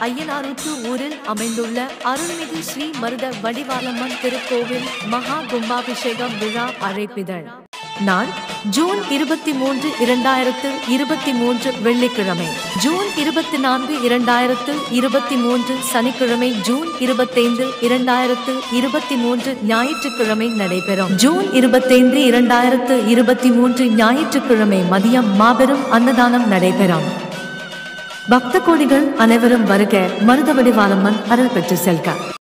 ஐயனாருற்று ஊரில் அமைந்துள்ள அருள்மிகு ஸ்ரீ மருத வடிவாலம்மன் திருக்கோவில் மகா கும்பாபிஷேகம் விழா அழைப்பிதழ் நாள் ஜூன் இருபத்தி மூன்று இரண்டாயிரத்து இருபத்தி மூன்று வெள்ளிக்கிழமை ஜூன் இருபத்தி நான்கு இரண்டாயிரத்து இருபத்தி மூன்று சனிக்கிழமை ஜூன் இருபத்தைந்து இரண்டாயிரத்து இருபத்தி மூன்று ஞாயிற்றுக்கிழமை நடைபெறும் ஜூன் இருபத்தைந்து இரண்டாயிரத்து இருபத்தி மூன்று ஞாயிற்றுக்கிழமை மதியம் மாபெரும் அன்னதானம் நடைபெறும் பக்த கோடிகள் அனைவரும் வருக மருதவடிவாலம்மன் அருள் பெற்று செல்க